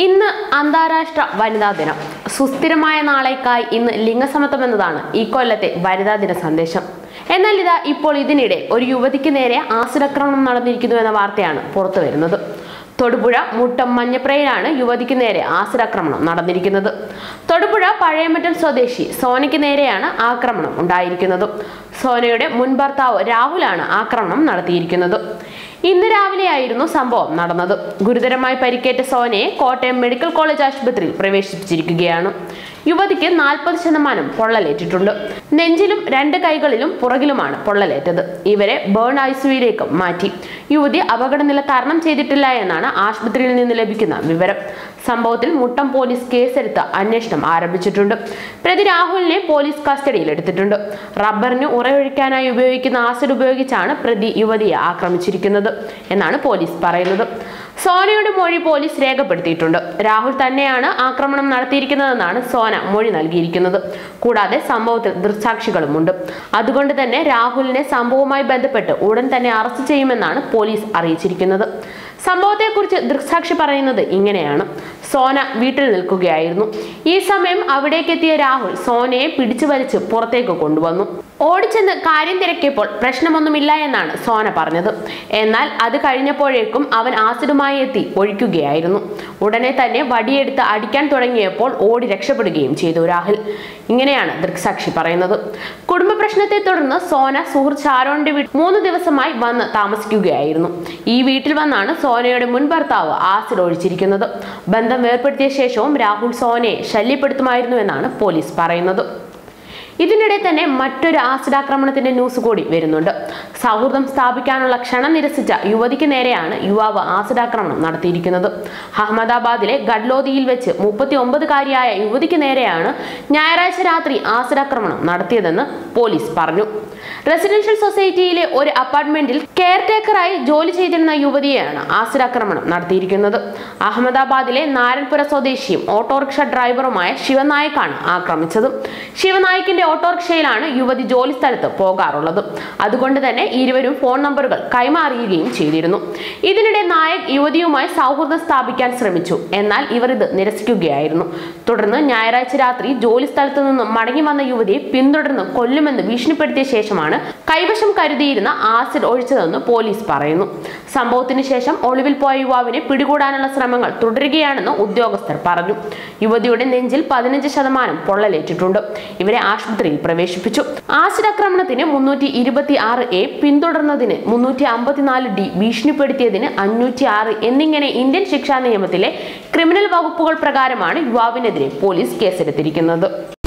ഇന്ന് അന്താരാഷ്ട്ര വനിതാ ദിനം സുസ്ഥിരമായ നാളേക്കായി ഇന്ന് ലിംഗസമത്വം എന്നതാണ് ഈ കൊല്ലത്തെ വനിതാ ദിന സന്ദേശം എന്നാൽ ഇതാ ഇപ്പോൾ ഇതിനിടെ ഒരു യുവതിക്ക് നേരെ ആസുരാക്രമണം നടന്നിരിക്കുന്നു എന്ന വാർത്തയാണ് പുറത്തു വരുന്നത് തൊടുപുഴ മുട്ടം മഞ്ഞപ്രയിലാണ് യുവതിക്ക് നേരെ ആസുരാക്രമണം നടന്നിരിക്കുന്നത് തൊടുപുഴ പഴയമറ്റം സ്വദേശി സോനയ്ക്ക് നേരെയാണ് ആക്രമണം ഉണ്ടായിരിക്കുന്നത് സോനയുടെ മുൻ ഭർത്താവ് രാഹുലാണ് ആക്രമണം നടത്തിയിരിക്കുന്നത് ഇന്ന് രാവിലെയായിരുന്നു സംഭവം നടന്നത് ഗുരുതരമായി പരിക്കേറ്റ സോനയെ കോട്ടയം മെഡിക്കൽ കോളേജ് ആശുപത്രിയിൽ പ്രവേശിപ്പിച്ചിരിക്കുകയാണ് യുവതിക്ക് നാൽപ്പത് ശതമാനം പൊള്ളലേറ്റിട്ടുണ്ട് നെഞ്ചിലും രണ്ട് കൈകളിലും പുറകിലുമാണ് പൊള്ളലേറ്റത് ഇവരെ ബേൺ ഐസിയുയിലേക്ക് മാറ്റി യുവതി അപകടനില തരണം ചെയ്തിട്ടില്ല എന്നാണ് ആശുപത്രിയിൽ നിന്ന് ലഭിക്കുന്ന വിവരം സംഭവത്തിൽ മുട്ടം പോലീസ് കേസെടുത്ത് അന്വേഷണം ആരംഭിച്ചിട്ടുണ്ട് പ്രതി രാഹുലിനെ പോലീസ് കസ്റ്റഡിയിൽ എടുത്തിട്ടുണ്ട് റബ്ബറിന് ഉറയൊഴിക്കാനായി ഉപയോഗിക്കുന്ന ആസിഡ് ഉപയോഗിച്ചാണ് പ്രതി യുവതിയെ ആക്രമിച്ചിരിക്കുന്നത് എന്നാണ് പോലീസ് പറയുന്നത് സോനയുടെ മൊഴി പോലീസ് രേഖപ്പെടുത്തിയിട്ടുണ്ട് രാഹുൽ തന്നെയാണ് ആക്രമണം നടത്തിയിരിക്കുന്നതെന്നാണ് സോന മൊഴി നൽകിയിരിക്കുന്നത് കൂടാതെ സംഭവത്തിൽ ദൃക്സാക്ഷികളുമുണ്ട് അതുകൊണ്ട് തന്നെ രാഹുലിനെ സംഭവവുമായി ബന്ധപ്പെട്ട് ഉടൻ തന്നെ അറസ്റ്റ് ചെയ്യുമെന്നാണ് പോലീസ് അറിയിച്ചിരിക്കുന്നത് സംഭവത്തെക്കുറിച്ച് ദൃക്സാക്ഷി പറയുന്നത് ഇങ്ങനെയാണ് സോന വീട്ടിൽ നിൽക്കുകയായിരുന്നു ഈ സമയം അവിടേക്കെത്തിയ രാഹുൽ സോനയെ പിടിച്ചു വലിച്ച് പുറത്തേക്ക് കൊണ്ടുവന്നു ഓടിച്ചെന്ന് കാര്യം തിരക്കിയപ്പോൾ പ്രശ്നമൊന്നുമില്ല എന്നാണ് സോന പറഞ്ഞത് എന്നാൽ അത് കഴിഞ്ഞപ്പോഴേക്കും അവൻ ആസിഡുമായി എത്തി ഒഴിക്കുകയായിരുന്നു ഉടനെ തന്നെ വടിയെടുത്ത് അടിക്കാൻ തുടങ്ങിയപ്പോൾ ഓടി രക്ഷപ്പെടുകയും ചെയ്തു രാഹുൽ ഇങ്ങനെയാണ് ദൃക്സാക്ഷി പറയുന്നത് കുടുംബ പ്രശ്നത്തെ തുടർന്ന് സോന സുഹൃത്ത് ഷാരോണിന്റെ വീട്ടിൽ മൂന്ന് ദിവസമായി വന്ന് താമസിക്കുകയായിരുന്നു ഈ വീട്ടിൽ വന്നാണ് സോനയുടെ മുൻ ഭർത്താവ് ആസിഡ് ഒഴിച്ചിരിക്കുന്നത് ബന്ധം വേർപ്പെടുത്തിയ ശേഷവും രാഹുൽ സോനയെ ശല്യപ്പെടുത്തുമായിരുന്നു എന്നാണ് പോലീസ് പറയുന്നത് ഇതിനിടെ തന്നെ മറ്റൊരു ആസിഡാക്രമണത്തിന്റെ ന്യൂസ് കൂടി വരുന്നുണ്ട് സൗഹൃദം സ്ഥാപിക്കാനുള്ള ക്ഷണം നിരസിച്ച യുവതിക്ക് നേരെയാണ് യുവാവ് ആസിഡാക്രമണം നടത്തിയിരിക്കുന്നത് അഹമ്മദാബാദിലെ ഗഡ്ലോദിയിൽ വെച്ച് മുപ്പത്തി ഒമ്പതുകാരിയായ യുവതിക്ക് നേരെയാണ് ഞായറാഴ്ച രാത്രി ആസിഡാക്രമണം നടത്തിയതെന്ന് പോലീസ് പറഞ്ഞു റെസിഡൻഷ്യൽ സൊസൈറ്റിയിലെ ഒരു അപ്പാർട്ട്മെന്റിൽ കെയർ ടേക്കറായി ജോലി ചെയ്തിരുന്ന യുവതിയെയാണ് ആസിഡാക്രമണം നടത്തിയിരിക്കുന്നത് അഹമ്മദാബാദിലെ നാരൻപുര സ്വദേശിയും ഓട്ടോറിക്ഷ ഡ്രൈവറുമായ ശിവനായിക്കാണ് ആക്രമിച്ചത് ശിവനായിക്കിന്റെ ഓട്ടോറിക്ഷയിലാണ് യുവതി ജോലി സ്ഥലത്ത് പോകാറുള്ളത് അതുകൊണ്ട് തന്നെ ഇരുവരും ഫോൺ നമ്പറുകൾ കൈമാറിയുകയും ചെയ്തിരുന്നു ഇതിനിടെ നായക് യുവതിയുമായി സൗഹൃദം സ്ഥാപിക്കാൻ ശ്രമിച്ചു എന്നാൽ ഇവർ ഇത് നിരസിക്കുകയായിരുന്നു തുടർന്ന് ഞായറാഴ്ച രാത്രി ജോലി സ്ഥലത്ത് നിന്നും മടങ്ങി വന്ന യുവതിയെ പിന്തുടർന്ന് കൊല്ലുമെന്ന് ഭീഷണിപ്പെടുത്തിയ ശേഷമാണ് കൈവശം കരുതിയിരുന്ന ആസിഡ് ഒഴിച്ചതെന്ന് പോലീസ് പറയുന്നു സംഭവത്തിന് ശേഷം ഒളിവിൽ പോയ യുവാവിനെ പിടികൂടാനുള്ള ശ്രമങ്ങൾ തുടരുകയാണെന്ന് ഉദ്യോഗസ്ഥർ പറഞ്ഞു യുവതിയുടെ നെഞ്ചിൽ പതിനഞ്ച് ശതമാനം പൊള്ളലേറ്റിട്ടുണ്ട് ഇവരെ ആശുപത്രിയിൽ പ്രവേശിപ്പിച്ചു ആസിഡ് ആക്രമണത്തിന് മുന്നൂറ്റി ഇരുപത്തി ആറ് എ പിന്തുടർന്നതിന് മുന്നൂറ്റി അമ്പത്തിനാല് ഡി ഭീഷണിപ്പെടുത്തിയതിന് അഞ്ഞൂറ്റി ആറ് എന്നിങ്ങനെ ഇന്ത്യൻ ശിക്ഷാ നിയമത്തിലെ ക്രിമിനൽ വകുപ്പുകൾ പ്രകാരമാണ് യുവാവിനെതിരെ പോലീസ് കേസെടുത്തിരിക്കുന്നത്